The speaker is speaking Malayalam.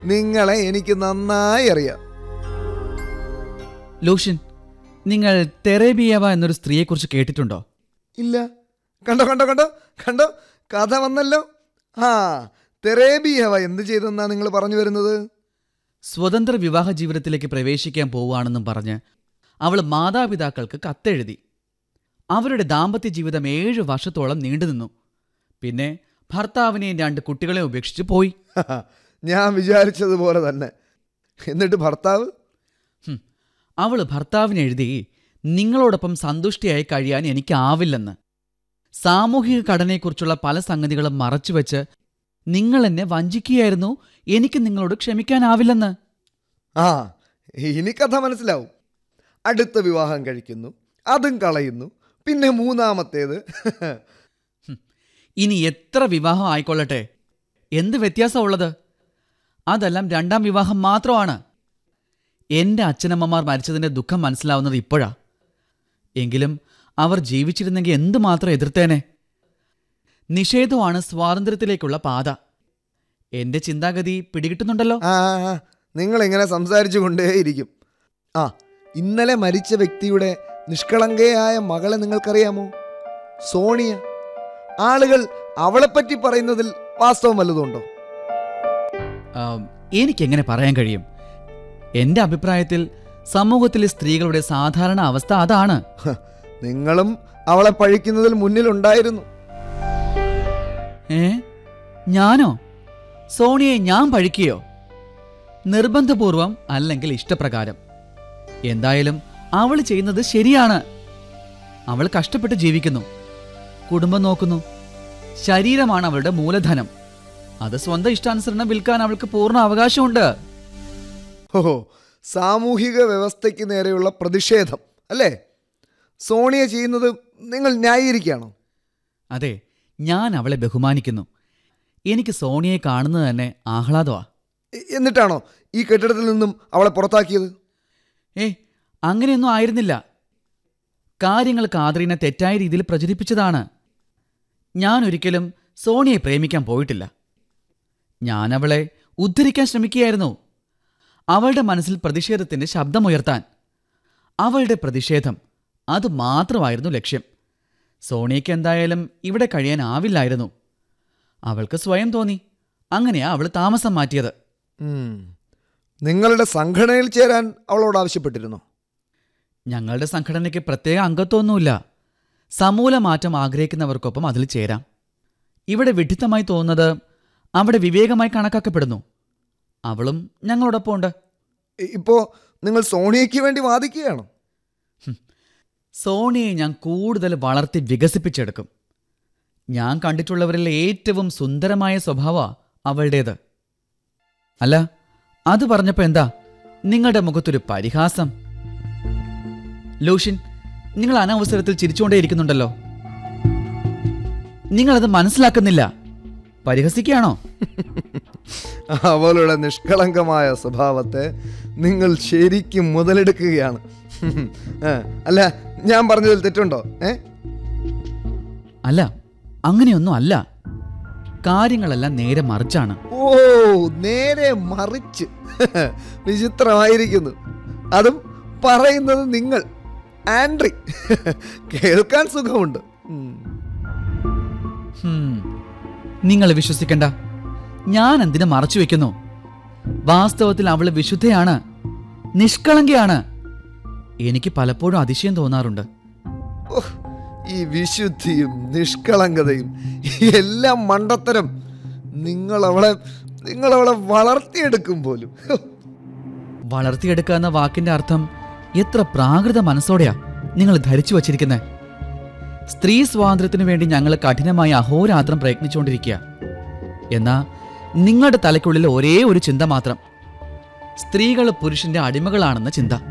നിങ്ങളെ എനിക്ക് നന്നായി അറിയാം ലൂഷ്യൻ നിങ്ങൾ തെറേബിയവ എന്നൊരു സ്ത്രീയെക്കുറിച്ച് കേട്ടിട്ടുണ്ടോ ഇല്ല കണ്ടോ കണ്ടോ കണ്ടോ കണ്ടോ കഥ വന്നല്ലോ ആ തെറേബിയവ എന്ത് ചെയ്തെന്നാ നിങ്ങൾ പറഞ്ഞു വരുന്നത് സ്വതന്ത്ര വിവാഹ ജീവിതത്തിലേക്ക് പ്രവേശിക്കാൻ പോവുകയാണെന്നും പറഞ്ഞ് അവൾ മാതാപിതാക്കൾക്ക് കത്തെഴുതി അവരുടെ ദാമ്പത്യ ജീവിതം ഏഴ് വർഷത്തോളം നീണ്ടുനിന്നു പിന്നെ ഭർത്താവിനെയും രണ്ട് കുട്ടികളെ ഉപേക്ഷിച്ച് പോയി ഞാൻ വിചാരിച്ചതുപോലെ തന്നെ എന്നിട്ട് ഭർത്താവ് ഹും, അവള് ഭർത്താവിന് എഴുതി നിങ്ങളോടൊപ്പം സന്തുഷ്ടിയായി കഴിയാൻ എനിക്കാവില്ലെന്ന് സാമൂഹിക ഘടനയെക്കുറിച്ചുള്ള പല സംഗതികളും മറച്ചുവെച്ച് നിങ്ങൾ എന്നെ വഞ്ചിക്കുകയായിരുന്നു എനിക്ക് നിങ്ങളോട് ക്ഷമിക്കാനാവില്ലെന്ന് ആ ഇനി കഥ മനസ്സിലാവും അടുത്ത വിവാഹം കഴിക്കുന്നു അതും കളയുന്നു പിന്നെ മൂന്നാമത്തേത് ഇനി എത്ര വിവാഹം ആയിക്കൊള്ളട്ടെ എന്ത് വ്യത്യാസമുള്ളത് അതെല്ലാം രണ്ടാം വിവാഹം മാത്രമാണ് എൻ്റെ അച്ഛനമ്മമാർ മരിച്ചതിൻ്റെ ദുഃഖം മനസ്സിലാവുന്നത് ഇപ്പോഴാ എങ്കിലും അവർ ജീവിച്ചിരുന്നെങ്കിൽ എന്തുമാത്രം എതിർത്തേനെ നിഷേധമാണ് സ്വാതന്ത്ര്യത്തിലേക്കുള്ള പാത എൻ്റെ ചിന്താഗതി പിടികിട്ടുന്നുണ്ടല്ലോ ആ ആ, നിങ്ങൾ ഇങ്ങനെ സംസാരിച്ചു കൊണ്ടേയിരിക്കും ആ ഇന്നലെ മരിച്ച വ്യക്തിയുടെ നിഷ്കളങ്കയായ മകളെ നിങ്ങൾക്കറിയാമോ സോണിയ ആളുകൾ അവളെപ്പറ്റി പറയുന്നതിൽ വാസ്തവം വല്ലതുണ്ടോ ആം, എനിക്കെങ്ങനെ പറയാൻ കഴിയും എൻ്റെ അഭിപ്രായത്തിൽ സമൂഹത്തിലെ സ്ത്രീകളുടെ സാധാരണ അവസ്ഥ അതാണ് ഹ, നിങ്ങളും അവളെ പഴിക്കുന്നതിൽ മുന്നിലുണ്ടായിരുന്നു ഏ ഞാനോ സോണിയെ ഞാൻ പഴിക്കുകയോ നിർബന്ധപൂർവം അല്ലെങ്കിൽ ഇഷ്ടപ്രകാരം എന്തായാലും അവൾ ചെയ്യുന്നത് ശരിയാണ് അവൾ കഷ്ടപ്പെട്ട് ജീവിക്കുന്നു കുടുംബം നോക്കുന്നു ശരീരമാണ് അവളുടെ മൂലധനം അത് സ്വന്തം ഇഷ്ടാനുസരണം വിൽക്കാൻ അവൾക്ക് പൂർണ്ണ അവകാശമുണ്ട് ഓഹോ സാമൂഹിക വ്യവസ്ഥയ്ക്ക് നേരെയുള്ള പ്രതിഷേധം അല്ലേ സോണിയ ചെയ്യുന്നത് നിങ്ങൾ ന്യായീകരിക്കുകയാണോ അതെ ഞാൻ അവളെ ബഹുമാനിക്കുന്നു എനിക്ക് സോണിയെ കാണുന്നത് തന്നെ ആഹ്ലാദമാ എ- എന്നിട്ടാണോ ഈ കെട്ടിടത്തിൽ നിന്നും അവളെ പുറത്താക്കിയത് ഏ അങ്ങനെയൊന്നും ആയിരുന്നില്ല കാര്യങ്ങൾ കാതറീനെ തെറ്റായ രീതിയിൽ പ്രചരിപ്പിച്ചതാണ് ഞാൻ ഒരിക്കലും സോണിയെ പ്രേമിക്കാൻ പോയിട്ടില്ല ഞാൻ അവളെ ഉദ്ധരിക്കാൻ ശ്രമിക്കുകയായിരുന്നു അവളുടെ മനസ്സിൽ പ്രതിഷേധത്തിന്റെ ശബ്ദമുയർത്താൻ അവളുടെ പ്രതിഷേധം അത് മാത്രമായിരുന്നു ലക്ഷ്യം സോണിയയ്ക്ക് എന്തായാലും ഇവിടെ കഴിയാനാവില്ലായിരുന്നു അവൾക്ക് സ്വയം തോന്നി അങ്ങനെയാ അവൾ താമസം മാറ്റിയത് ഉം. നിങ്ങളുടെ സംഘടനയിൽ ചേരാൻ അവളോട് ആവശ്യപ്പെട്ടിരുന്നോ ഞങ്ങളുടെ സംഘടനയ്ക്ക് പ്രത്യേക അംഗത്വമൊന്നുമില്ല സമൂല മാറ്റം ആഗ്രഹിക്കുന്നവർക്കൊപ്പം അതിൽ ചേരാം ഇവിടെ വിഡിത്തമായി തോന്നുന്നത് അവിടെ വിവേകമായി കണക്കാക്കപ്പെടുന്നു അവളും ഞങ്ങളോടൊപ്പം ഉണ്ട് ഇ- ഇപ്പോ നിങ്ങൾ സോണിയയ്ക്ക് വേണ്ടി വാദിക്കുകയാണോ സോണിയെ ഞാൻ കൂടുതൽ വളർത്തി വികസിപ്പിച്ചെടുക്കും ഞാൻ കണ്ടിട്ടുള്ളവരിൽ ഏറ്റവും സുന്ദരമായ സ്വഭാവ അവളുടേത് അല്ല അത് പറഞ്ഞപ്പോ എന്താ നിങ്ങളുടെ മുഖത്തൊരു പരിഹാസം ലൂഷ്യൻ നിങ്ങൾ അനവസരത്തിൽ ചിരിച്ചുകൊണ്ടേയിരിക്കുന്നുണ്ടല്ലോ നിങ്ങളത് മനസ്സിലാക്കുന്നില്ല പരിഹസിക്കുകയാണോ അവളുടെ നിഷ്കളങ്കമായ സ്വഭാവത്തെ നിങ്ങൾ ശരിക്കും മുതലെടുക്കുകയാണ് ആ, അല്ല ഞാൻ പറഞ്ഞതിൽ തെറ്റുണ്ടോ ഏ അല്ല അങ്ങനെയൊന്നും അല്ല കാര്യങ്ങളെല്ലാം നേരെ മറിച്ചാണ് ഓ നേരെ മറിച്ച് വിചിത്രമായിരിക്കുന്നു അതും പറയുന്നത് നിങ്ങൾ ആൻഡ്രി കേൾക്കാൻ സുഖമുണ്ട് ഉം. ഹും. നിങ്ങൾ വിശ്വസിക്കണ്ട ഞാൻ എന്തിനു മറച്ചു വെക്കുന്നു വാസ്തവത്തിൽ അവള് വിശുദ്ധയാണ് നിഷ്കളങ്കയാണ് എനിക്ക് പലപ്പോഴും അതിശയം തോന്നാറുണ്ട് ഓഹ്, ഈ വിശുദ്ധിയും നിഷ്കളങ്കതയും എല്ലാം മണ്ടത്തരം നിങ്ങൾ അവളെ നിങ്ങൾ അവളെ വളർത്തിയെടുക്കും പോലും ഹോ, വളർത്തിയെടുക്കുക എന്ന വാക്കിന്റെ അർത്ഥം എത്ര പ്രാകൃത മനസ്സോടെയാ നിങ്ങൾ ധരിച്ചു വച്ചിരിക്കുന്നത് സ്ത്രീ സ്വാതന്ത്ര്യത്തിനു വേണ്ടി ഞങ്ങൾ കഠിനമായി അഹോരാത്രം പ്രയത്നിച്ചുകൊണ്ടിരിക്കുക എന്നാ നിങ്ങളുടെ തലയ്ക്കുള്ളിൽ ഒരേ ഒരു ചിന്ത മാത്രം സ്ത്രീകൾ പുരുഷന്റെ അടിമകളാണെന്ന ചിന്ത